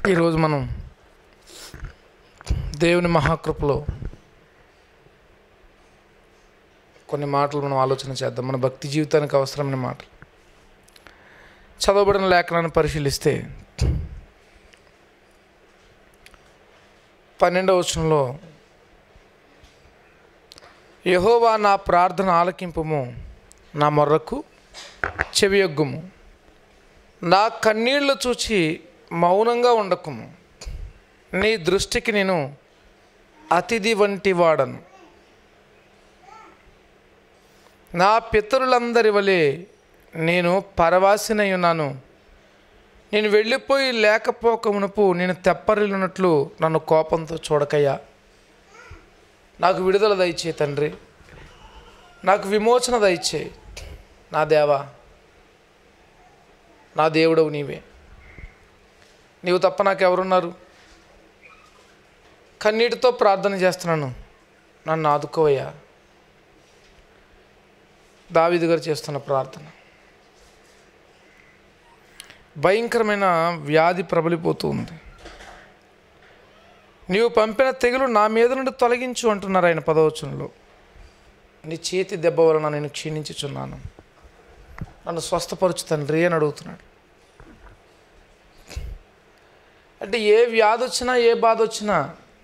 ఈరోజు మనం దేవుని మహాకృపలో కొన్ని మాటలు మనం ఆలోచన చేద్దాం మన భక్తి జీవితానికి అవసరమైన మాటలు చదవబడిన లేఖనాన్ని పరిశీలిస్తే పన్నెండవ వచనంలో యహోవా నా ప్రార్థన ఆలకింపుము నా మొర్రకు చెవియొగ్గుము నా కన్నీళ్లు చూచి మౌనంగా ఉండకుము నీ దృష్టికి నేను అతిథి వంటి వాడను నా పితరులందరి వలె నేను పరవాసినై ఉన్నాను నేను వెళ్ళిపోయి లేకపోక మునుపు నేను తెప్పరిల్లున్నట్లు నన్ను కోపంతో చూడకయ్యా నాకు విడుదల దయచే తండ్రి నాకు విమోచన దయచే నా దేవా నా దేవుడవు నీవే నీవు తప్ప నాకు ఎవరున్నారు కన్నీటితో ప్రార్థన చేస్తున్నాను నన్ను ఆదుకోవయ్యా దావిది గారు చేస్తున్న ప్రార్థన భయంకరమైన వ్యాధి ప్రబలిపోతూ ఉంది నీవు పంపిన తెగులు నా మీద నుండి తొలగించు అంటున్నారు ఆయన పదవచనంలో నీ చేతి దెబ్బ వలన నేను క్షీణించుచున్నాను నన్ను స్వస్థపరచు తండ్రి అని అడుగుతున్నాడు అంటే ఏ వ్యాధి వచ్చినా ఏ బాధ వచ్చినా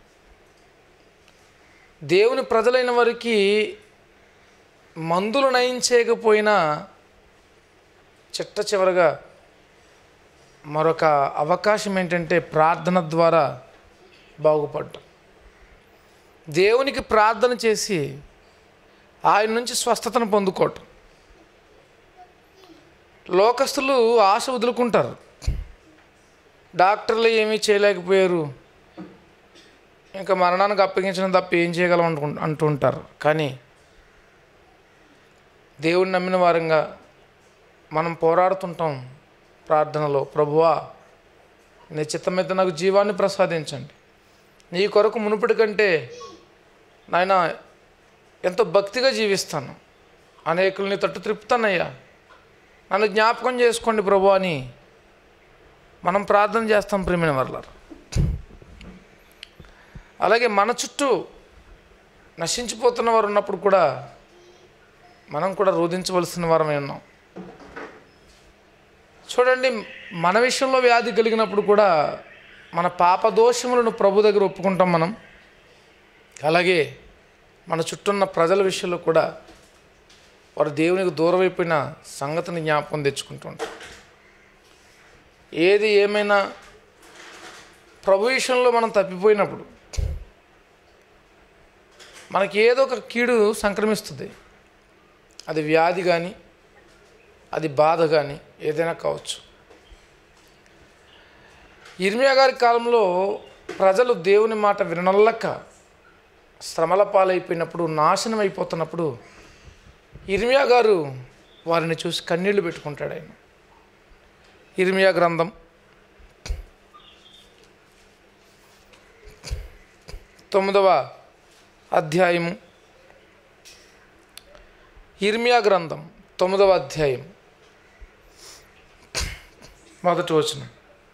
దేవుని ప్రజలైన వారికి మందులు నయం చేయకపోయినా చిట్ట చివరగా మరొక అవకాశం ఏంటంటే ప్రార్థన ద్వారా బాగుపడటం దేవునికి ప్రార్థన చేసి ఆయన నుంచి స్వస్థతను పొందుకోవటం లోకస్తులు ఆశ వదులుకుంటారు డాక్టర్లు ఏమీ చేయలేకపోయారు ఇంకా మరణానికి అప్పగించడం తప్ప ఏం చేయగలం అనుకు అంటూ ఉంటారు కానీ దేవుని నమ్మిన వారంగా మనం పోరాడుతుంటాం ప్రార్థనలో ప్రభువా నీ చిత్తమైతే నాకు జీవాన్ని ప్రసాదించండి నీ కొరకు మునుపటి కంటే నాయన ఎంతో భక్తిగా జీవిస్తాను అనేకుల్ని తట్టు త్రిపుతానయ్యా నన్ను జ్ఞాపకం చేసుకోండి ప్రభు అని మనం ప్రార్థన చేస్తాం ప్రేమిన వర్లారు అలాగే మన చుట్టూ నశించిపోతున్న వారు ఉన్నప్పుడు కూడా మనం కూడా రోధించవలసిన వారమే ఉన్నాం చూడండి మన విషయంలో వ్యాధి కలిగినప్పుడు కూడా మన పాప దోషములను ప్రభు దగ్గర ఒప్పుకుంటాం మనం అలాగే మన చుట్టూన్న ప్రజల విషయంలో కూడా వారు దేవునికి దూరం అయిపోయిన సంగతిని జ్ఞాపకం తెచ్చుకుంటూ ఉంటారు ఏది ఏమైనా ప్రభు విషయంలో మనం తప్పిపోయినప్పుడు మనకి ఏదో ఒక కీడు సంక్రమిస్తుంది అది వ్యాధి కానీ అది బాధ కానీ ఏదైనా కావచ్చు ఇర్మియా గారి కాలంలో ప్రజలు దేవుని మాట వినలక్క శ్రమల పాలైపోయినప్పుడు నాశనం అయిపోతున్నప్పుడు ఇర్మియా గారు వారిని చూసి కన్నీళ్లు పెట్టుకుంటాడు ఆయన ఇర్మియా గ్రంథం తొమ్మిదవ అధ్యాయము ఇర్మియా గ్రంథం తొమ్మిదవ అధ్యాయం మొదటి వచనం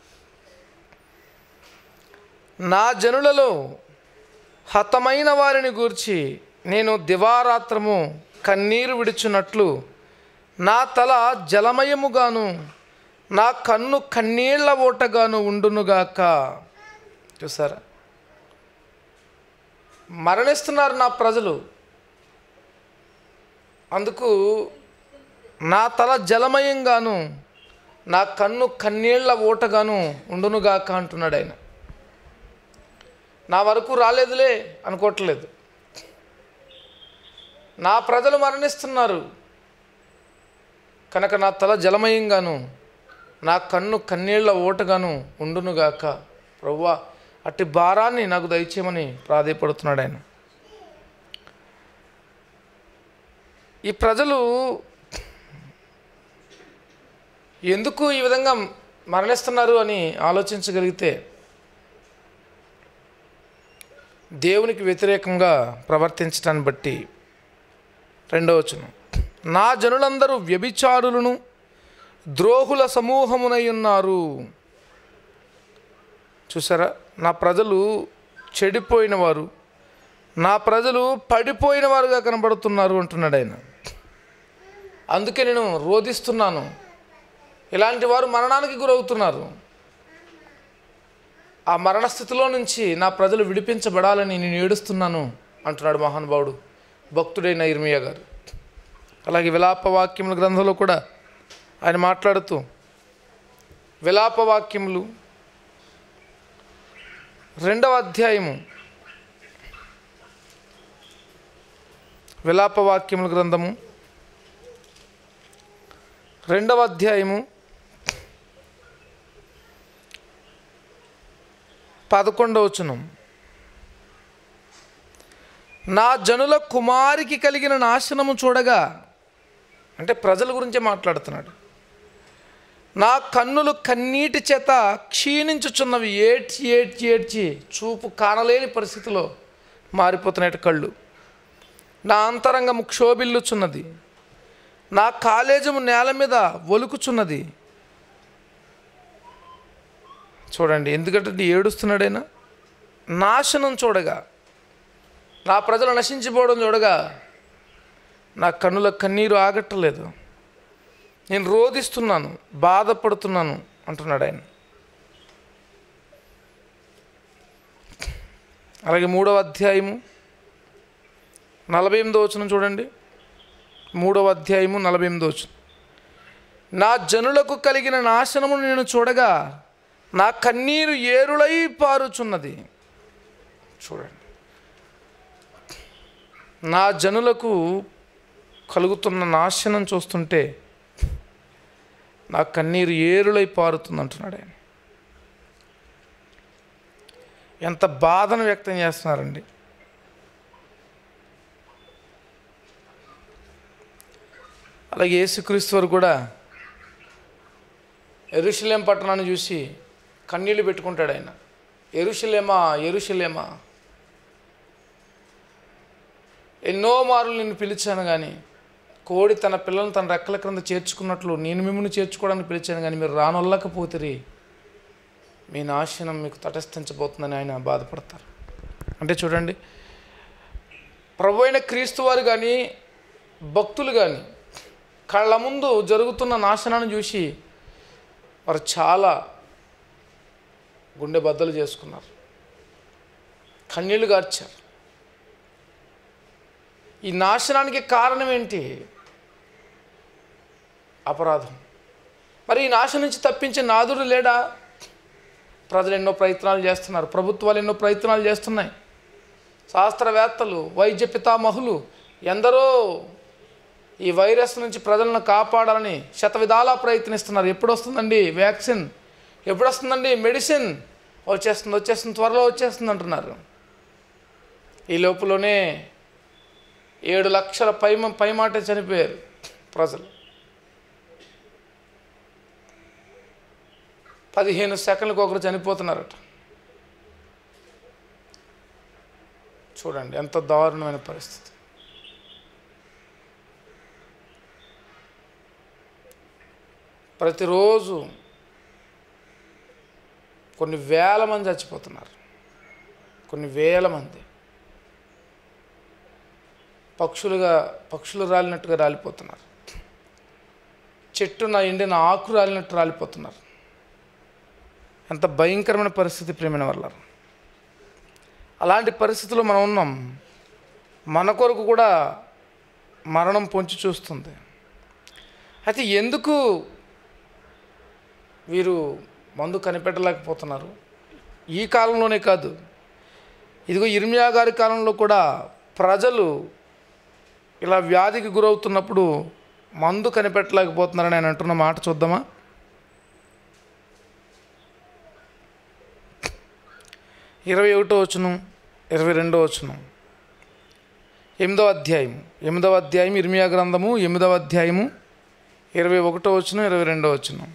నా జనులలో హతమైన వారిని గూర్చి నేను దివారాత్రము కన్నీరు విడుచున్నట్లు నా తల జలమయముగాను నా కన్ను కన్నీళ్ల ఓటగాను ఉండునుగాక చూసారా మరణిస్తున్నారు నా ప్రజలు అందుకు నా తల జలమయంగాను నా కన్ను కన్నీళ్ల ఓటగాను ఉండునుగాక అంటున్నాడు ఆయన నా వరకు రాలేదులే అనుకోవట్లేదు నా ప్రజలు మరణిస్తున్నారు కనుక నా తల జలమయంగాను నా కన్ను కన్నీళ్ల ఓటగాను ఉండునుగాక ప్రవ్వా అట్టి భారాన్ని నాకు దయచేయమని ప్రాధేయపడుతున్నాడు ఆయన ఈ ప్రజలు ఎందుకు ఈ విధంగా మరణిస్తున్నారు అని ఆలోచించగలిగితే దేవునికి వ్యతిరేకంగా ప్రవర్తించడాన్ని బట్టి రెండవ వచనం నా జనులందరూ వ్యభిచారులను ద్రోహుల సమూహమునై ఉన్నారు చూసారా నా ప్రజలు చెడిపోయిన వారు నా ప్రజలు పడిపోయిన వారుగా కనబడుతున్నారు అంటున్నాడు ఆయన అందుకే నేను రోధిస్తున్నాను ఇలాంటి వారు మరణానికి గురవుతున్నారు ఆ మరణ స్థితిలో నుంచి నా ప్రజలు విడిపించబడాలని నేను ఏడుస్తున్నాను అంటున్నాడు మహానుభావుడు భక్తుడైన ఇర్మియా గారు అలాగే విలాప వాక్యముల గ్రంథంలో కూడా ఆయన మాట్లాడుతూ విలాప వాక్యములు రెండవ అధ్యాయము విలాప వాక్యముల గ్రంథము రెండవ అధ్యాయము పదకొండవచనం నా జనుల కుమారికి కలిగిన నాశనము చూడగా అంటే ప్రజల గురించే మాట్లాడుతున్నాడు నా కన్నులు కన్నీటి చేత క్షీణించుచున్నవి ఏడ్చి ఏడ్చి ఏడ్చి చూపు కానలేని పరిస్థితిలో మారిపోతున్నాయి కళ్ళు నా అంతరంగము క్షోభిల్లుచున్నది నా కాలేజము నేల మీద ఒలుకుచున్నది చూడండి ఎందుకంటే ఏడుస్తున్నాడైనా నాశనం చూడగా నా ప్రజలు నశించిపోవడం చూడగా నా కన్నుల కన్నీరు ఆగట్టలేదు నేను రోధిస్తున్నాను బాధపడుతున్నాను అంటున్నాడు ఆయన అలాగే మూడవ అధ్యాయము నలభై ఎనిమిదో వచనం చూడండి మూడవ అధ్యాయము నలభై ఎనిమిదో వచనం నా జనులకు కలిగిన నాశనము నేను చూడగా నా కన్నీరు ఏరులై పారుచున్నది చూడండి నా జనులకు కలుగుతున్న నాశనం చూస్తుంటే నా కన్నీరు ఏరులై పారుతుంది అంటున్నాడు ఆయన ఎంత బాధను వ్యక్తం చేస్తున్నారండి అలాగే యేసుక్రీస్తు వారు కూడా ఎరుషలేం పట్టణాన్ని చూసి కన్నీళ్ళు పెట్టుకుంటాడు ఆయన ఎరుషలేమా ఎరుషలేమా ఎన్నో మార్లు నిన్ను పిలిచాను కానీ కోడి తన పిల్లలను తన రెక్కల క్రింద చేర్చుకున్నట్లు నేను మిమ్మల్ని చేర్చుకోవడానికి పిలిచాను కానీ మీరు రానొల్లకపోతిరి మీ నాశనం మీకు తటస్థించబోతుందని ఆయన బాధపడతారు అంటే చూడండి ప్రభు అయిన క్రీస్తు వారు కానీ భక్తులు కానీ కళ్ళ ముందు జరుగుతున్న నాశనాన్ని చూసి వారు చాలా గుండె బద్దలు చేసుకున్నారు కన్నీళ్లు గార్చారు ఈ నాశనానికి కారణం ఏంటి అపరాధం మరి ఈ నాశనం నుంచి తప్పించే నాదుడు లేడా ప్రజలు ఎన్నో ప్రయత్నాలు చేస్తున్నారు ప్రభుత్వాలు ఎన్నో ప్రయత్నాలు చేస్తున్నాయి శాస్త్రవేత్తలు వైద్య పితామహులు ఎందరో ఈ వైరస్ నుంచి ప్రజలను కాపాడాలని శతవిధాలా ప్రయత్నిస్తున్నారు ఎప్పుడు వస్తుందండి వ్యాక్సిన్ ఎప్పుడు వస్తుందండి మెడిసిన్ వచ్చేస్తుంది వచ్చేస్తుంది త్వరలో వచ్చేస్తుంది అంటున్నారు ఈ లోపులోనే ఏడు లక్షల పై పైమాట చనిపోయారు ప్రజలు పదిహేను సెకండ్లకు ఒకరు చనిపోతున్నారట చూడండి ఎంత దారుణమైన పరిస్థితి ప్రతిరోజు కొన్ని వేల మంది చచ్చిపోతున్నారు కొన్ని వేల మంది పక్షులుగా పక్షులు రాలినట్టుగా రాలిపోతున్నారు చెట్టున ఎండిన ఆకు రాలినట్టు రాలిపోతున్నారు ఎంత భయంకరమైన పరిస్థితి ప్రేమైన వల్ల అలాంటి పరిస్థితిలో మనం ఉన్నాం మన కొరకు కూడా మరణం పొంచి చూస్తుంది అయితే ఎందుకు వీరు మందు కనిపెట్టలేకపోతున్నారు ఈ కాలంలోనే కాదు ఇదిగో ఇర్మియా గారి కాలంలో కూడా ప్రజలు ఇలా వ్యాధికి గురవుతున్నప్పుడు మందు కనిపెట్టలేకపోతున్నారని ఆయన అంటున్న మాట చూద్దామా ఇరవై ఒకటో వచనం ఇరవై రెండో వచనం ఎనిమిదవ అధ్యాయం ఎనిమిదవ అధ్యాయం ఇర్మియా గ్రంథము ఎనిమిదవ అధ్యాయము ఇరవై ఒకటో వచనం ఇరవై రెండో వచనం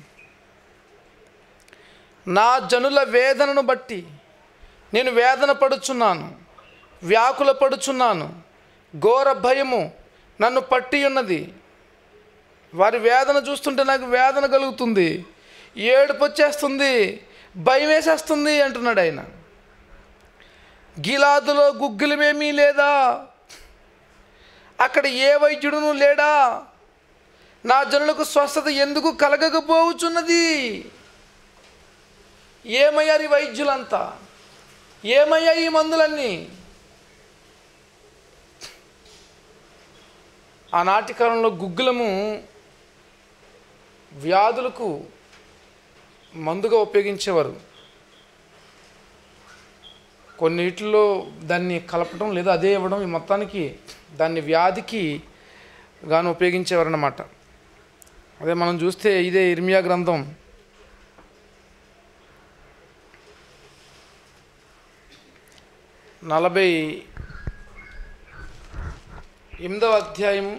నా జనుల వేదనను బట్టి నేను వేదన పడుచున్నాను వ్యాకుల పడుచున్నాను ఘోర భయము నన్ను పట్టి ఉన్నది వారి వేదన చూస్తుంటే నాకు వేదన కలుగుతుంది ఏడుపు వచ్చేస్తుంది భయం వేసేస్తుంది అంటున్నాడు ఆయన గిలాదులో గుగ్గిలమేమీ లేదా అక్కడ ఏ వైద్యుడును లేడా నా జనులకు స్వస్థత ఎందుకు కలగకపోవచ్చున్నది ఏమయ్యారు ఈ వైద్యులంతా ఏమయ్యాయి ఈ మందులన్నీ ఆనాటి కాలంలో గుగ్గులము వ్యాధులకు మందుగా ఉపయోగించేవారు కొన్నిటిలో దాన్ని కలపడం లేదా అదే ఇవ్వడం ఈ మొత్తానికి దాన్ని వ్యాధికి గాను ఉపయోగించేవారు అన్నమాట అదే మనం చూస్తే ఇదే ఇర్మియా గ్రంథం నలభై ఎనిమిదవ అధ్యాయము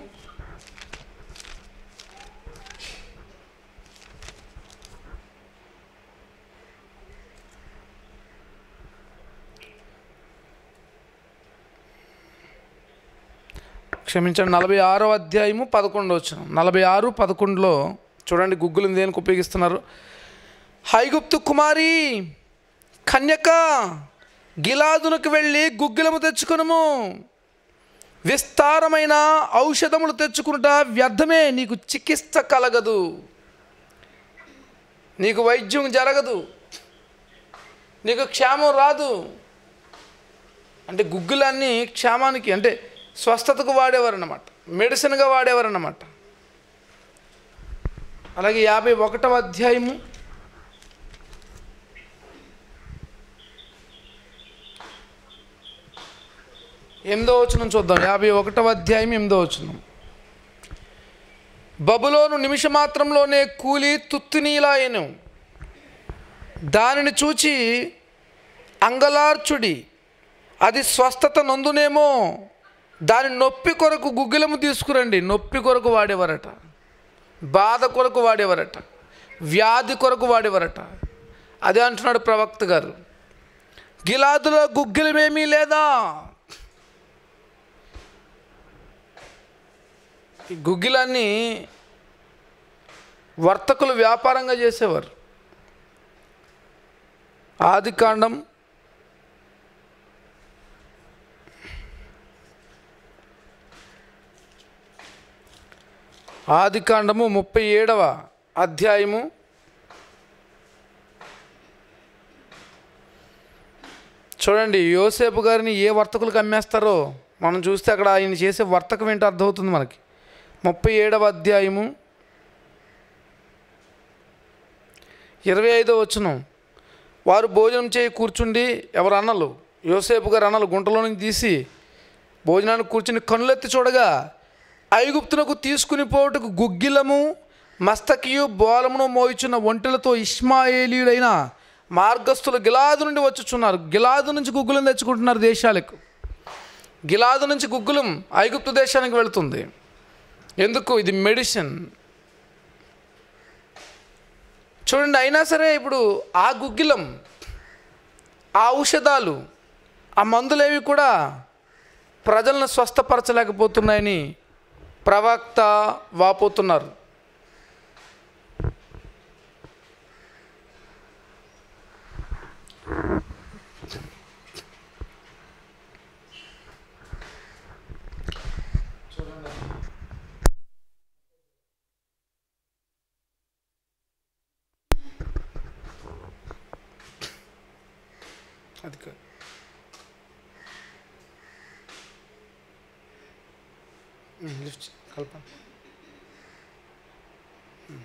క్షమించండి నలభై ఆరో అధ్యాయము పదకొండు వచ్చిన నలభై ఆరు పదకొండులో చూడండి గుగ్గులు దేనికి ఉపయోగిస్తున్నారు హైగుప్తు కుమారి కన్యక గిలాదునకు వెళ్ళి గుగ్గిలము తెచ్చుకొనుము విస్తారమైన ఔషధములు తెచ్చుకునుట వ్యర్థమే నీకు చికిత్స కలగదు నీకు వైద్యం జరగదు నీకు క్షేమం రాదు అంటే గుగ్గులన్నీ క్షేమానికి అంటే స్వస్థతకు వాడేవారు అన్నమాట మెడిసిన్గా వాడేవారు అన్నమాట అలాగే యాభై ఒకటవ అధ్యాయము ఎనిమిదో వచనం చూద్దాం యాభై ఒకటవ అధ్యాయం ఎనిమిదో వచనం బబులోను నిమిషమాత్రంలోనే కూలి తుత్తునీలాయను దానిని చూచి అంగలార్చుడి అది స్వస్థత నొందునేమో దాని నొప్పి కొరకు గుగ్గిలము తీసుకురండి నొప్పి కొరకు వాడేవారట బాధ కొరకు వాడేవారట వ్యాధి కొరకు వాడేవారట అదే అంటున్నాడు ప్రవక్త గారు గిలాదులో గుగ్గిలమేమీ లేదా ఈ గుగ్గిలాన్ని వర్తకులు వ్యాపారంగా చేసేవారు ఆది కాండం ఆది కాండము ముప్పై ఏడవ అధ్యాయము చూడండి యోసేపు గారిని ఏ వర్తకులకు అమ్మేస్తారో మనం చూస్తే అక్కడ ఆయన చేసే వర్తకం ఏంటో అర్థమవుతుంది మనకి ముప్పై ఏడవ అధ్యాయము ఇరవై ఐదో వచనం వారు భోజనం చేయి కూర్చుండి ఎవరు అన్నలు యోసేపు గారు అన్నలు గుంటలో నుంచి తీసి భోజనానికి కూర్చుని కనులెత్తి చూడగా ఐగుప్తునకు తీసుకుని పోవుటకు గుగ్గిలము మస్తకియు బోలమును మోయిచున్న ఒంటెలతో ఇస్మాయేలీయులైన మార్గస్థులు గిలాదు నుండి వచ్చుచున్నారు గిలాదు నుంచి గుగ్గులం తెచ్చుకుంటున్నారు దేశాలకు గిలాదు నుంచి గుగ్గులం ఐగుప్తు దేశానికి వెళుతుంది ఎందుకు ఇది మెడిసిన్ చూడండి అయినా సరే ఇప్పుడు ఆ గుగ్గిలం ఆ ఔషధాలు ఆ మందులేవి కూడా ప్రజలను స్వస్థపరచలేకపోతున్నాయని ప్రవక్త వాపోతున్నారు అది కాదు ఉమ్, లిఫ్ట్ చేయి, కలపండి ఉమ్.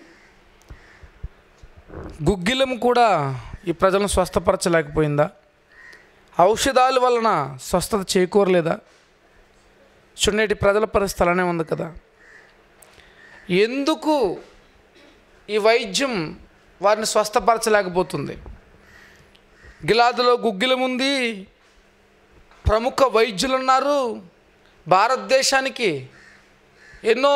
గుగ్గిలం కూడా ఈ ప్రజలను స్వస్థపరచలేకపోయిందా ఔషధాల వలన స్వస్థత చేకూరలేదా చున్నేటి ప్రజల పరిస్థితి అలానే ఉంది కదా ఎందుకు ఈ వైద్యం వారిని స్వస్థపరచలేకపోతుంది గిలాదులో గుగ్గిలముంది ప్రముఖ వైద్యులు ఉన్నారు భారతదేశానికి ఎన్నో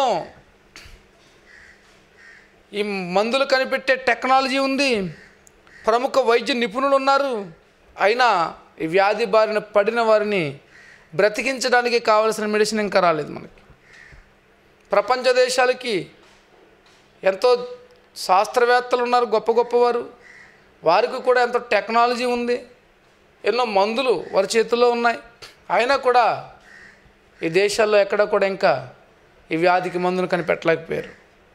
ఈ మందులు కనిపెట్టే టెక్నాలజీ ఉంది ప్రముఖ వైద్య నిపుణులు ఉన్నారు అయినా ఈ వ్యాధి బారిన పడిన వారిని బ్రతికించడానికి కావలసిన మెడిసిన్ ఇంకా రాలేదు మనకి ప్రపంచ దేశాలకి ఎంతో శాస్త్రవేత్తలు ఉన్నారు గొప్ప గొప్పవారు వారికి కూడా ఎంతో టెక్నాలజీ ఉంది ఎన్నో మందులు వారి చేతుల్లో ఉన్నాయి అయినా కూడా ఈ దేశాల్లో ఎక్కడ కూడా ఇంకా ఈ వ్యాధికి మందును కనిపెట్టలేకపోయారు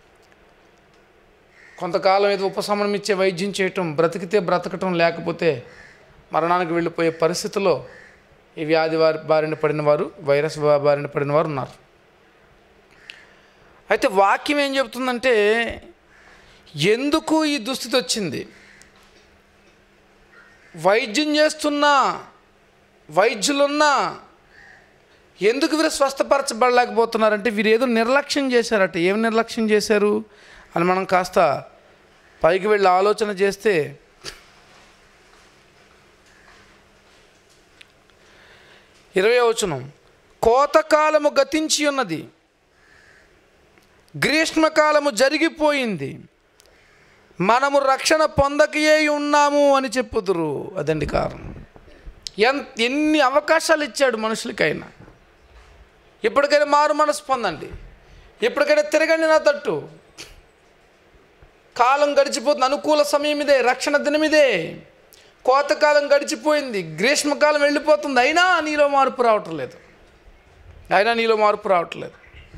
కొంతకాలం ఏదో ఉపశమనం ఇచ్చే వైద్యం చేయటం బ్రతికితే బ్రతకటం లేకపోతే మరణానికి వెళ్ళిపోయే పరిస్థితిలో ఈ వ్యాధి వారి బారిన పడిన వారు వైరస్ బా- బారిన పడిన వారు ఉన్నారు అయితే వాక్యం ఏం చెబుతుందంటే ఎందుకు ఈ దుస్థితి వచ్చింది వైద్యం చేస్తున్నా వైద్యులున్నా ఎందుకు వీరు స్వస్థపరచబడలేకపోతున్నారంటే వీరు ఏదో నిర్లక్ష్యం చేశారట ఏం నిర్లక్ష్యం చేశారు అని మనం కాస్త పైకి వెళ్ళి ఆలోచన చేస్తే ఇరవై వచనం కోతకాలము గతించి ఉన్నది గ్రీష్మకాలము జరిగిపోయింది మనము రక్షణ పొందకయే ఉన్నాము అని చెప్పుదురు అదండి కారణం ఎంత ఎన్ని అవకాశాలు ఇచ్చాడు మనుషులకైనా ఇప్పటికైనా మారు మనసు పొందండి ఇప్పటికైనా తిరగండి నా తట్టు కాలం గడిచిపోతుంది అనుకూల సమయం ఇదే రక్షణ దినం ఇదే కోతకాలం గడిచిపోయింది గ్రీష్మకాలం వెళ్ళిపోతుంది అయినా నీలో మార్పు రావటం లేదు అయినా నీలో మార్పు రావట్లేదు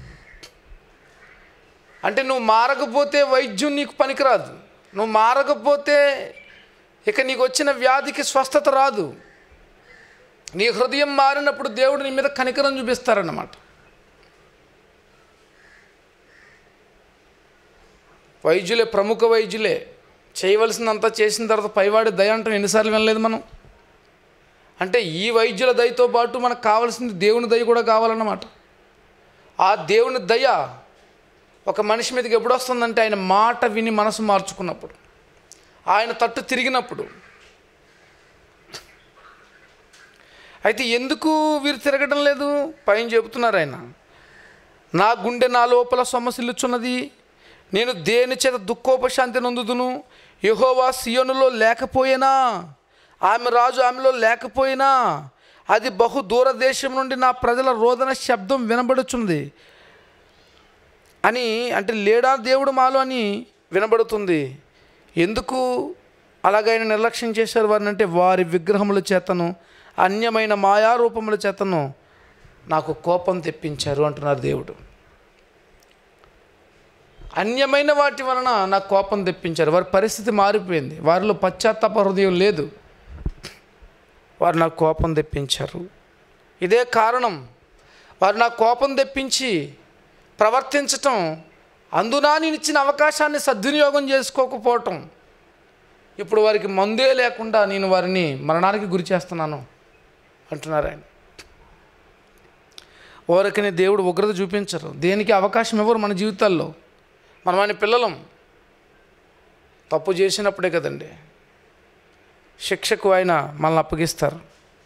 అంటే నువ్వు మారకపోతే వైద్యం నీకు పనికిరాదు నువ్వు మారకపోతే ఇక నీకు వచ్చిన వ్యాధికి స్వస్థత రాదు నీ హృదయం మారినప్పుడు దేవుడు నీ మీద కనికరం చూపిస్తారన్నమాట వైద్యులే ప్రముఖ వైద్యులే చేయవలసిందంతా చేసిన తర్వాత పైవాడి దయ అంటాం ఎన్నిసార్లు వినలేదు మనం అంటే ఈ వైద్యుల దయతో పాటు మనకు కావాల్సింది దేవుని దయ కూడా కావాలన్నమాట ఆ దేవుని దయ ఒక మనిషి మీదకి ఎప్పుడు వస్తుందంటే ఆయన మాట విని మనసు మార్చుకున్నప్పుడు ఆయన తట్టు తిరిగినప్పుడు అయితే ఎందుకు వీరు తిరగడం లేదు పైన చెబుతున్నారు ఆయన నా గుండె నా లోపల సొమ్మసిల్లుచున్నది నేను దేని చేత దుఃఖోపశాంతి నొందుదును యహోవా సియోనులో లేకపోయినా ఆమె రాజు ఆమెలో లేకపోయినా అది బహు దూరదేశం నుండి నా ప్రజల రోదన శబ్దం వినబడుచున్నది అని అంటే లేడా దేవుడు మాలో అని వినబడుతుంది ఎందుకు అలాగైనా నిర్లక్ష్యం చేశారు వారిని అంటే వారి విగ్రహముల చేతను అన్యమైన మాయారూపముల చేతను నాకు కోపం తెప్పించారు అంటున్నారు దేవుడు అన్యమైన వాటి వలన నాకు కోపం తెప్పించారు వారి పరిస్థితి మారిపోయింది వారిలో పశ్చాత్తాప హృదయం లేదు వారు నాకు కోపం తెప్పించారు ఇదే కారణం వారు నాకు కోపం తెప్పించి ప్రవర్తించటం అందునా నేను ఇచ్చిన అవకాశాన్ని సద్వినియోగం చేసుకోకపోవటం ఇప్పుడు వారికి మందే లేకుండా నేను వారిని మరణానికి గురి చేస్తున్నాను అంటున్నారు ఆయన ఓరకని దేవుడు ఉగ్రత చూపించరు దేనికి అవకాశం ఇవ్వరు మన జీవితాల్లో మనం ఆయన పిల్లలం తప్పు చేసినప్పుడే కదండి శిక్షకు ఆయన మనల్ని అప్పగిస్తారు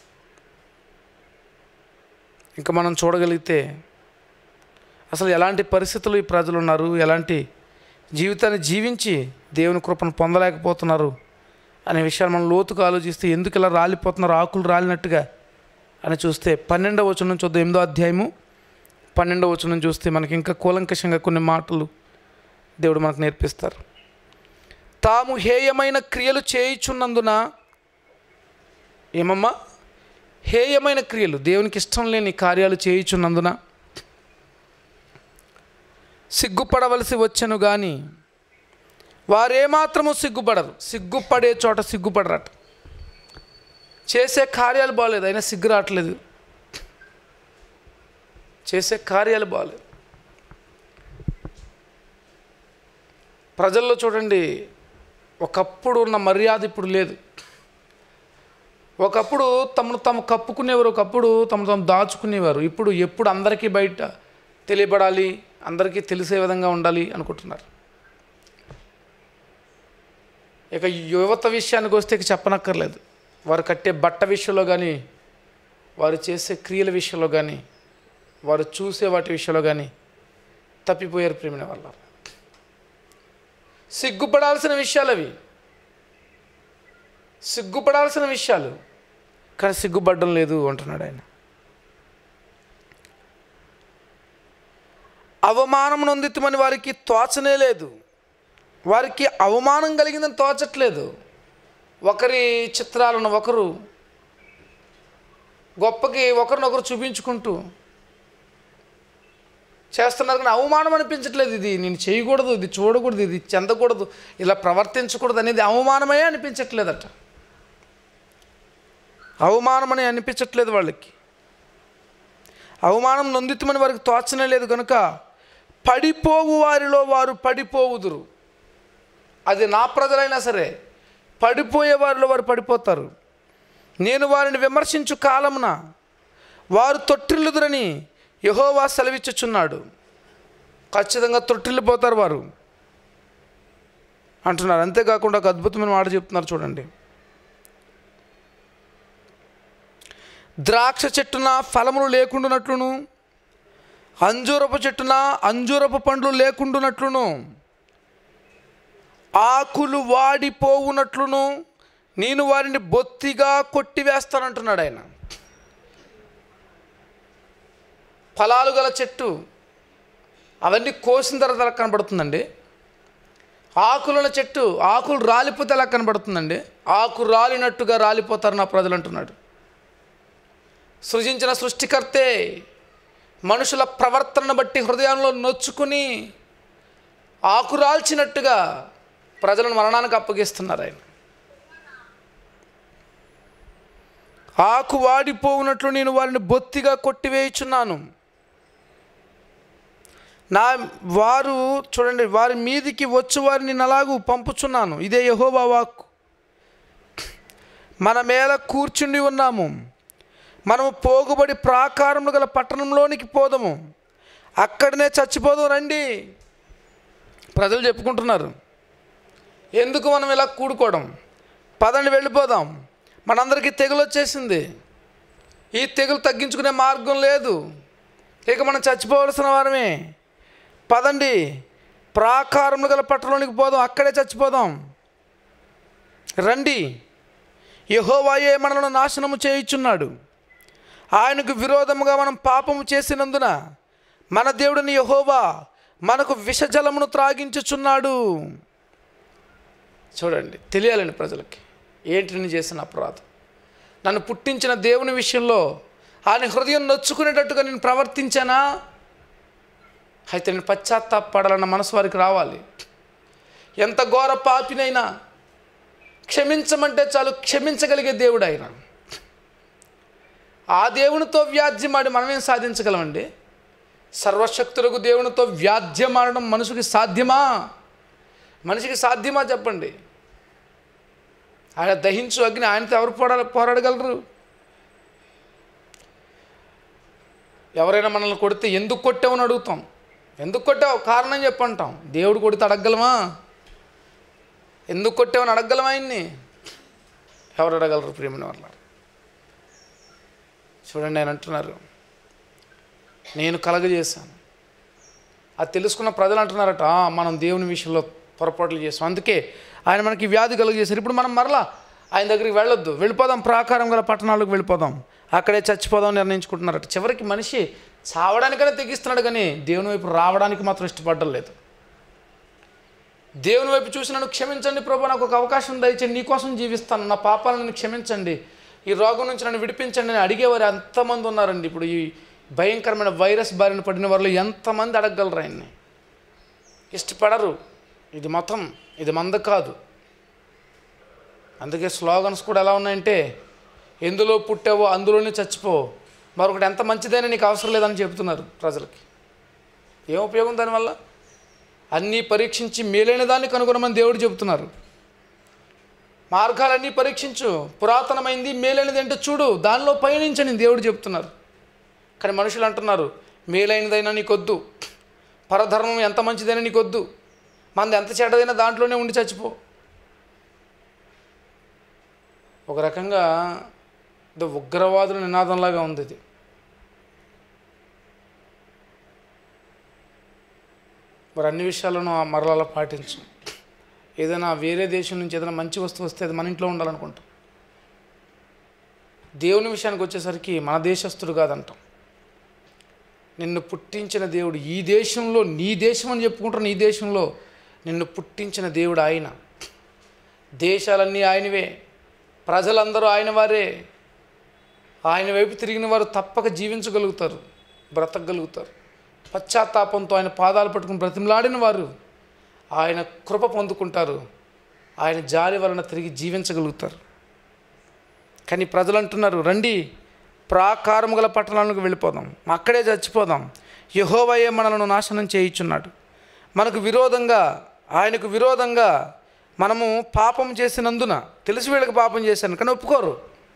ఇంకా మనం చూడగలిగితే అసలు ఎలాంటి పరిస్థితులు ఈ ప్రజలు ఉన్నారు ఎలాంటి జీవితాన్ని జీవించి దేవుని కృపను పొందలేకపోతున్నారు అనే విషయాలు మనం లోతుగా ఆలోచిస్తే ఎందుకు ఇలా రాలిపోతున్నారు ఆకులు రాలినట్టుగా అని చూస్తే పన్నెండవ వచనం చూద్దాం ఎనిమిదో అధ్యాయము పన్నెండవ వచనం చూస్తే మనకి ఇంకా కూలంకషంగా కొన్ని మాటలు దేవుడు మనకు నేర్పిస్తారు తాము హేయమైన క్రియలు చేయుచున్నందున ఏమమ్మా హేయమైన క్రియలు దేవునికి ఇష్టం లేని కార్యాలు చేయుచున్నందున సిగ్గుపడవలసి వచ్చెను కానీ వారేమాత్రము సిగ్గుపడరు సిగ్గుపడే చోట సిగ్గుపడరట చేసే కార్యాలు బాగాలేదు అయినా సిగ్గు రావట్లేదు చేసే కార్యాలు బాగాలేదు ప్రజల్లో చూడండి ఒకప్పుడు ఉన్న మర్యాద ఇప్పుడు లేదు ఒకప్పుడు తమను తాము కప్పుకునేవారు ఒకప్పుడు తమను తాము దాచుకునేవారు ఇప్పుడు ఎప్పుడు అందరికీ బయట తెలియబడాలి అందరికీ తెలిసే విధంగా ఉండాలి అనుకుంటున్నారు ఇక యువత విషయానికి వస్తే ఇక చెప్పనక్కర్లేదు వారు కట్టే బట్ట విషయంలో కానీ వారు చేసే క్రియల విషయంలో కానీ వారు చూసే వాటి విషయంలో కానీ తప్పిపోయారు ప్రేమిన వల్ల సిగ్గుపడాల్సిన విషయాలు అవి సిగ్గుపడాల్సిన విషయాలు కానీ సిగ్గుపడడం లేదు అంటున్నాడు ఆయన అవమానం నొందితమని వారికి తోచనే లేదు వారికి అవమానం కలిగిందని తోచట్లేదు ఒకరి చిత్రాలను ఒకరు గొప్పకి ఒకరినొకరు చూపించుకుంటూ చేస్తున్నారు కానీ అవమానం అనిపించట్లేదు ఇది నేను చేయకూడదు ఇది చూడకూడదు ఇది చెందకూడదు ఇలా ప్రవర్తించకూడదు అనేది అవమానమే అనిపించట్లేదట అవమానం అని అనిపించట్లేదు వాళ్ళకి అవమానం నొందితమని వారికి తోచనే లేదు కనుక పడిపోవు వారిలో వారు పడిపోవుదురు అది నా ప్రజలైనా సరే పడిపోయే వారిలో వారు పడిపోతారు నేను వారిని విమర్శించు కాలమున వారు తొట్టిల్లుదురని యహోవా సెలవిచ్చుచున్నాడు ఖచ్చితంగా తొట్టిల్లిపోతారు వారు అంటున్నారు అంతేకాకుండా ఒక అద్భుతమైన మాట చెప్తున్నారు చూడండి ద్రాక్ష చెట్టున ఫలములు లేకుండానట్లును అంజూరపు చెట్టున అంజూరపు పండ్లు లేకుండానట్లును ఆకులు వాడిపోవునట్లును నేను వారిని బొత్తిగా కొట్టివేస్తానంటున్నాడు ఆయన ఫలాలు గల చెట్టు అవన్నీ కోసిన తర్వాత ఎలా కనబడుతుందండి ఆకులున్న చెట్టు ఆకులు రాలిపోతే ఎలా కనబడుతుందండి ఆకు రాలినట్టుగా రాలిపోతారు నా ప్రజలు అంటున్నాడు సృజించిన సృష్టికర్తే మనుషుల ప్రవర్తనను బట్టి హృదయంలో నొచ్చుకుని ఆకురాల్చినట్టుగా ప్రజలను మరణానికి అప్పగిస్తున్నారు ఆయన ఆకు వాడిపోవునట్లు నేను వారిని బొత్తిగా కొట్టివేయుచున్నాను నా వారు చూడండి వారి మీదికి వచ్చి వారిని నలాగు పంపుచున్నాను ఇదే యహోవా వాక్కు మన మేల కూర్చుండి ఉన్నాము మనము పోగుబడి ప్రాకారములు గల పట్టణంలోనికి పోదాము అక్కడనే చచ్చిపోదాం రండి ప్రజలు చెప్పుకుంటున్నారు ఎందుకు మనం ఇలా కూడుకోవడం పదండి వెళ్ళిపోదాం మనందరికీ తెగులు వచ్చేసింది ఈ తెగులు తగ్గించుకునే మార్గం లేదు ఇక మనం చచ్చిపోవలసిన వారమే పదండి ప్రాకారములు గల పట్టణంలోనికి పోదాం అక్కడే చచ్చిపోదాం రండి యహోవాయే మనలను నాశనము చేయుచున్నాడు ఆయనకు విరోధముగా మనం పాపము చేసినందున మన దేవుడిని యహోవా మనకు విషజలమును త్రాగించుచున్నాడు చూడండి తెలియాలండి ప్రజలకి ఏంటి నేను చేసిన అపరాధం నన్ను పుట్టించిన దేవుని విషయంలో ఆయన హృదయం నొచ్చుకునేటట్టుగా నేను ప్రవర్తించానా అయితే నేను పశ్చాత్తాపడాలన్న మనసు వారికి రావాలి ఎంత ఘోర పాపినైనా క్షమించమంటే చాలు క్షమించగలిగే దేవుడు ఆయన ఆ దేవునితో వ్యాధ్యమాడి మనమేం సాధించగలమండి సర్వశక్తులకు దేవునితో వ్యాధ్యమాడడం మనుషుకి సాధ్యమా మనిషికి సాధ్యమా చెప్పండి ఆయన దహించు అగ్ని ఆయనతో ఎవరు పోరా పోరాడగలరు ఎవరైనా మనల్ని కొడితే ఎందుకు కొట్టావని అడుగుతాం ఎందుకు కొట్టావు కారణం చెప్పంటాం దేవుడు కొడితే అడగగలమా ఎందుకు కొట్టావని అడగగలమా ఆయన్ని ఎవరు అడగలరు ప్రేమిన వాళ్ళ చూడండి ఆయన అంటున్నారు నేను కలగజేశాను అది తెలుసుకున్న ప్రజలు అంటున్నారట "ఆ, మనం దేవుని విషయంలో పొరపాట్లు చేస్తాం అందుకే ఆయన మనకి వ్యాధి కలుగజేశారు ఇప్పుడు మనం మరలా ఆయన దగ్గరికి వెళ్ళొద్దు వెళ్ళిపోదాం ప్రాకారం గల పట్టణాలకు వెళ్ళిపోదాం అక్కడే చచ్చిపోదాం నిర్ణయించుకుంటున్నారట చివరికి మనిషి చావడానికనే తెగిస్తున్నాడు కానీ దేవుని వైపు రావడానికి మాత్రం ఇష్టపడడం లేదు దేవుని వైపు చూసి నన్ను క్షమించండి ప్రభు నాకు ఒక అవకాశం దయచేయండి నీకోసం జీవిస్తాను నా పాపాలను క్షమించండి ఈ రోగం నుంచి నన్ను విడిపించండి అని అడిగేవారు ఎంతమంది ఉన్నారండి ఇప్పుడు ఈ భయంకరమైన వైరస్ బారిన పడిన వారిలో ఎంతమంది అడగగలరు ఆయన్ని ఇష్టపడరు ఇది మతం ఇది మంద కాదు అందుకే స్లోగన్స్ కూడా ఎలా ఉన్నాయంటే ఎందులో పుట్టావో అందులోనే చచ్చిపో మరొకటి ఎంత మంచిదైనా నీకు అవసరం లేదని చెబుతున్నారు ప్రజలకి ఏం ఉపయోగం దానివల్ల అన్నీ పరీక్షించి మేలైన దాన్ని కనుగొనమని దేవుడు చెబుతున్నారు మార్గాలన్నీ పరీక్షించు పురాతనమైంది మేలైనది అంటే చూడు దానిలో పయనించని దేవుడు చెప్తున్నారు కానీ మనుషులు అంటున్నారు మేలైనదైనా నీకొద్దు పరధర్మం ఎంత మంచిదైనా నీకొద్దు మనది ఎంత చెడ్డదైనా దాంట్లోనే ఉండి చచ్చిపో ఒక రకంగా ఇది ఉగ్రవాదుల నినాదంలాగా ఉంది ఇది మరి అన్ని విషయాలను మరలా పాటించు ఏదైనా వేరే దేశం నుంచి ఏదైనా మంచి వస్తువు వస్తే అది మన ఇంట్లో ఉండాలనుకుంటాం దేవుని విషయానికి వచ్చేసరికి మన దేశస్థుడు కాదంటాం నిన్ను పుట్టించిన దేవుడు ఈ దేశంలో నీ దేశం అని చెప్పుకుంటున్న ఈ దేశంలో నిన్ను పుట్టించిన దేవుడు ఆయన దేశాలన్నీ ఆయనవే ప్రజలందరూ ఆయన వారే ఆయన వైపు తిరిగిన వారు తప్పక జీవించగలుగుతారు బ్రతకగలుగుతారు పశ్చాత్తాపంతో ఆయన పాదాలు పట్టుకుని బ్రతిమలాడిన వారు ఆయన కృప పొందుకుంటారు ఆయన జాలి వలన తిరిగి జీవించగలుగుతారు కానీ ప్రజలు అంటున్నారు రండి ప్రాకారము గల పట్టణాలకు వెళ్ళిపోదాం అక్కడే చచ్చిపోదాం యహోవయే మనలను నాశనం చేయించున్నాడు మనకు విరోధంగా ఆయనకు విరోధంగా మనము పాపం చేసినందున తెలిసి వీళ్ళకి పాపం చేశాను కానీ ఒప్పుకోరు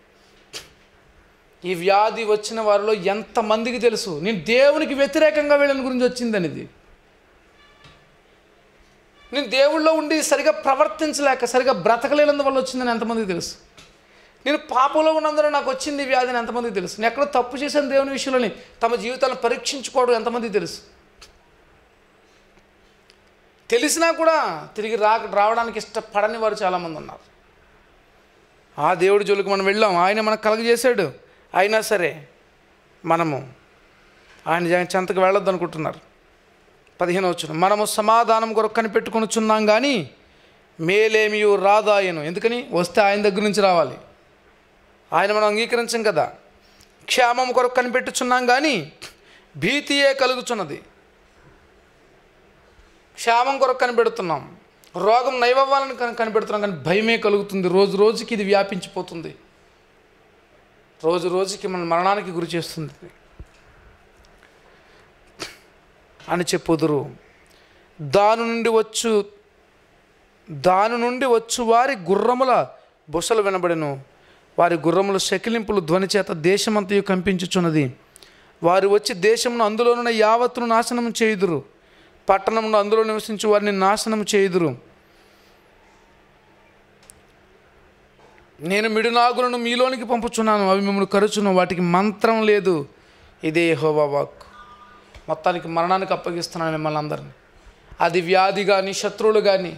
ఈ వ్యాధి వచ్చిన వారిలో ఎంతమందికి తెలుసు నేను దేవునికి వ్యతిరేకంగా వీళ్ళని గురించి వచ్చిందని ఇది నేను దేవుళ్ళో ఉండి సరిగా ప్రవర్తించలేక సరిగా బ్రతకలేనందు వల్ల వచ్చిందని ఎంతమందికి తెలుసు నేను పాపంలో ఉన్నందున నాకు వచ్చింది ఈ వ్యాధిని ఎంతమందికి తెలుసు నేను ఎక్కడో తప్పు చేశాను దేవుని విషయంలోని తమ జీవితాలను పరీక్షించుకోవడం ఎంతమందికి తెలుసు తెలిసినా కూడా తిరిగి రా రావడానికి ఇష్టపడని వారు చాలామంది ఉన్నారు ఆ దేవుడి జోలికి మనం వెళ్ళాం ఆయన మనకు కలగజేశాడు అయినా సరే మనము ఆయన జ- చెంతకు వెళ్ళొద్దు అనుకుంటున్నారు పదిహేను వచ్చిన మనము సమాధానం కొరకు కనిపెట్టుకొనుచున్నాం కానీ మేలేమియు రాదాయను ఎందుకని వస్తే ఆయన దగ్గర నుంచి రావాలి ఆయన మనం అంగీకరించం కదా క్షేమం కొరకు కనిపెట్టుచున్నాం కానీ భీతియే కలుగుచున్నది క్షేమం కొరకు కనిపెడుతున్నాం రోగం నయవ్వాలని కని కనిపెడుతున్నాం కానీ భయమే కలుగుతుంది రోజు రోజుకి ఇది వ్యాపించిపోతుంది రోజు రోజుకి మన మరణానికి గురి చేస్తుంది అని చెప్పుదురు దాని నుండి వచ్చు దాని నుండి వచ్చు వారి గుర్రముల బుసలు వినబడెను వారి గుర్రముల శకిలింపులు ధ్వని చేత దేశమంతయు కంపించుచున్నది వారు వచ్చి దేశమును అందులోనున్న యావత్తును నాశనం చేయుదురు పట్టణమును అందులో నివసించి వారిని నాశనం చేయుదురు నేను మిడునాగులను మీలోనికి పంపుచున్నాను అవి మిమ్మల్ని కరుచును వాటికి మంత్రం లేదు ఇదే యెహోవా వాక్ మొత్తానికి మరణానికి అప్పగిస్తున్నాను మిమ్మల్ని అందరిని అది వ్యాధి కానీ శత్రువులు కానీ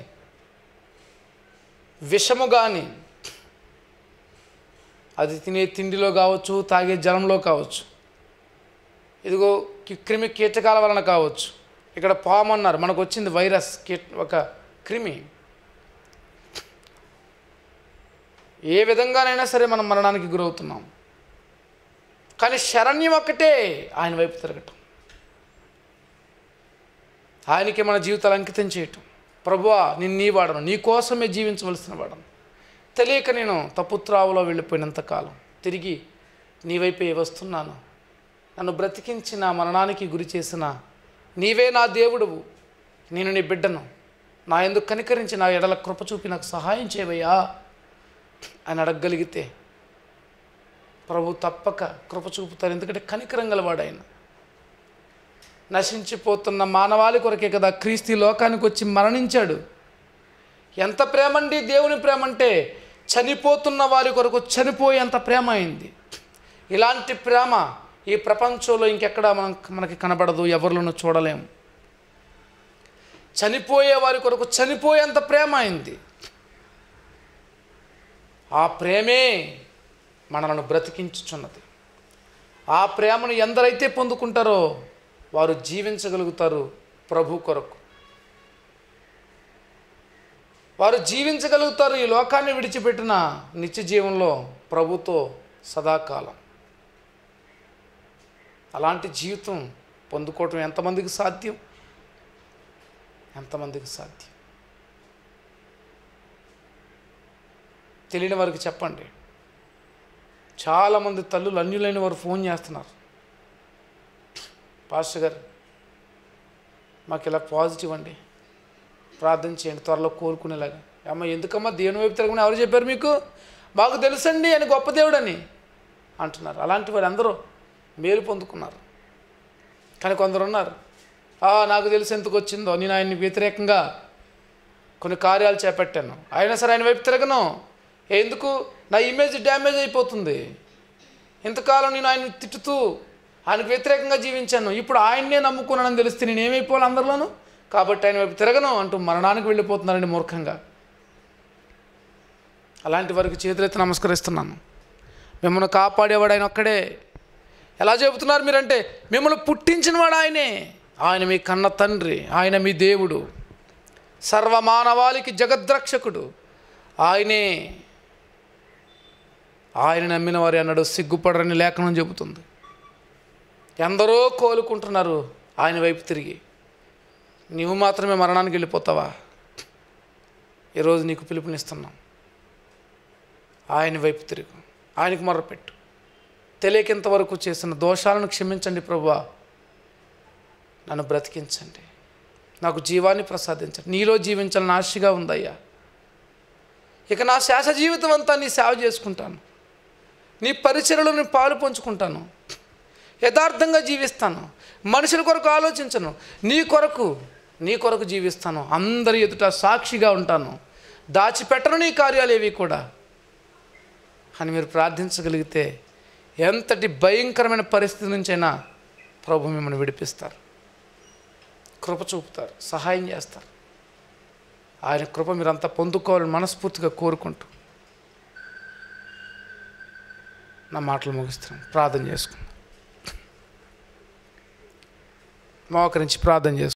విషము కానీ అది తినే తిండిలో కావచ్చు తాగే జలంలో కావచ్చు ఇదిగో కి- క్రిమి కీటకాల వలన కావచ్చు ఇక్కడ పాము అన్నారు మనకు వచ్చింది వైరస్ కీట ఒక క్రిమి ఏ విధంగానైనా సరే మనం మరణానికి గురవుతున్నాం కానీ శరణ్యం ఒక్కటే ఆయన వైపు తిరగటం ఆయనకి మన జీవితాలు అంకితం చేయటం ప్రభువా నేను నీ వాడను నీ కోసమే జీవించవలసిన వాడను తెలియక నేను తప్పుత్రావులో వెళ్ళిపోయినంత కాలం తిరిగి నీ వైపే వస్తున్నాను నన్ను బ్రతికించి నా మరణానికి గురి చేసిన నీవే నా దేవుడువు నేను నీ బిడ్డను నా ఎందుకు కనికరించి నా ఎడల కృప చూపి నాకు సహాయం చేయవయ్యా అని అడగగలిగితే ప్రభు తప్పక కృప చూపుతారు ఎందుకంటే కనికరం గలవాడు ఆయన నశించిపోతున్న మానవాళి కొరకే కదా క్రీస్తు ఈ లోకానికి వచ్చి మరణించాడు ఎంత ప్రేమ అండి దేవుని ప్రేమ అంటే చనిపోతున్న వారి కొరకు చనిపోయేంత ప్రేమ అయింది ఇలాంటి ప్రేమ ఈ ప్రపంచంలో ఇంకెక్కడ మనం మనకి కనబడదు ఎవరిలోనూ చూడలేము చనిపోయే వారి కొరకు చనిపోయేంత ప్రేమ అయింది ఆ ప్రేమే మనలను బ్రతికించుచున్నది ఆ ప్రేమను ఎందరైతే పొందుకుంటారో వారు జీవించగలుగుతారు ప్రభు కొరకు వారు జీవించగలుగుతారు ఈ లోకాన్ని విడిచిపెట్టిన నిత్య జీవంలో ప్రభుతో సదాకాలం అలాంటి జీవితం పొందుకోవటం ఎంతమందికి సాధ్యం ఎంతమందికి సాధ్యం తెలియని వారికి చెప్పండి చాలామంది తల్లులు అన్యులైన వారు ఫోన్ చేస్తున్నారు పాస్టర్ గారు మాకు ఇలా పాజిటివ్ అండి ప్రార్థన చేయండి త్వరలో కోరుకునేలాగా అమ్మ ఎందుకమ్మా దేవుని వైపు తిరగమని ఎవరు చెప్పారు మీకు మాకు తెలుసండి అని గొప్ప దేవుడని అంటున్నారు అలాంటి వారు అందరూ మేలు పొందుకున్నారు కానీ కొందరు ఉన్నారు "ఆ, నాకు తెలిసి ఎందుకు వచ్చిందో నేను ఆయన్ని వ్యతిరేకంగా కొన్ని కార్యాలు చేపట్టాను అయినా సరే ఆయన వైపు తిరగను ఎందుకు నా ఇమేజ్ డ్యామేజ్ అయిపోతుంది ఇంతకాలం నేను ఆయన తిట్టుతూ ఆయనకు వ్యతిరేకంగా జీవించాను ఇప్పుడు ఆయన్నే నమ్ముకున్నానని తెలిస్తే నేను ఏమైపోవాలి అందరిలోనూ కాబట్టి ఆయన వైపు తిరగను అంటూ మరణానికి వెళ్ళిపోతున్నారండి మూర్ఖంగా అలాంటి వారికి చేతులెత్తి నమస్కరిస్తున్నాను మిమ్మల్ని కాపాడేవాడు ఆయన ఒక్కడే ఎలా చెబుతున్నారు మీరంటే మిమ్మల్ని పుట్టించినవాడు ఆయనే ఆయన మీ కన్న తండ్రి ఆయన మీ దేవుడు సర్వమానవాళికి జగద్రక్షకుడు ఆయనే ఆయన నమ్మిన వారు అన్నాడు సిగ్గుపడరని లేఖనం చెబుతుంది ఎందరో కోలుకుంటున్నారు ఆయన వైపు తిరిగి నీవు మాత్రమే మరణానికి వెళ్ళిపోతావా ఈరోజు నీకు పిలుపునిస్తున్నాం ఆయన వైపు తిరుగు ఆయనకు మొరపెట్టు తెలియకింతవరకు చేసిన దోషాలను క్షమించండి ప్రభువా నన్ను బ్రతికించండి నాకు జీవాన్ని ప్రసాదించండి నీలో జీవించాలని ఆశగా ఉందయ్యా ఇక నా శాస జీవితం అంతా నీ సేవ చేసుకుంటాను నీ పరిచయలో నేను పాలు పంచుకుంటాను యథార్థంగా జీవిస్తాను మనుషుల కొరకు ఆలోచించను నీ కొరకు నీ కొరకు జీవిస్తాను అందరి ఎదుట సాక్షిగా ఉంటాను దాచిపెట్టను నీ కార్యాలు ఏవి కూడా అని మీరు ప్రార్థించగలిగితే ఎంతటి భయంకరమైన పరిస్థితి నుంచైనా ప్రభు మిమ్మల్ని విడిపిస్తారు కృప చూపుతారు సహాయం చేస్తారు ఆయన కృప మీరంతా పొందుకోవాలని మనస్ఫూర్తిగా కోరుకుంటూ నా మాటలు ముగిస్తున్నాను ప్రార్థన చేసుకుందాం మోకరించి ప్రార్థన చేసుకుందాం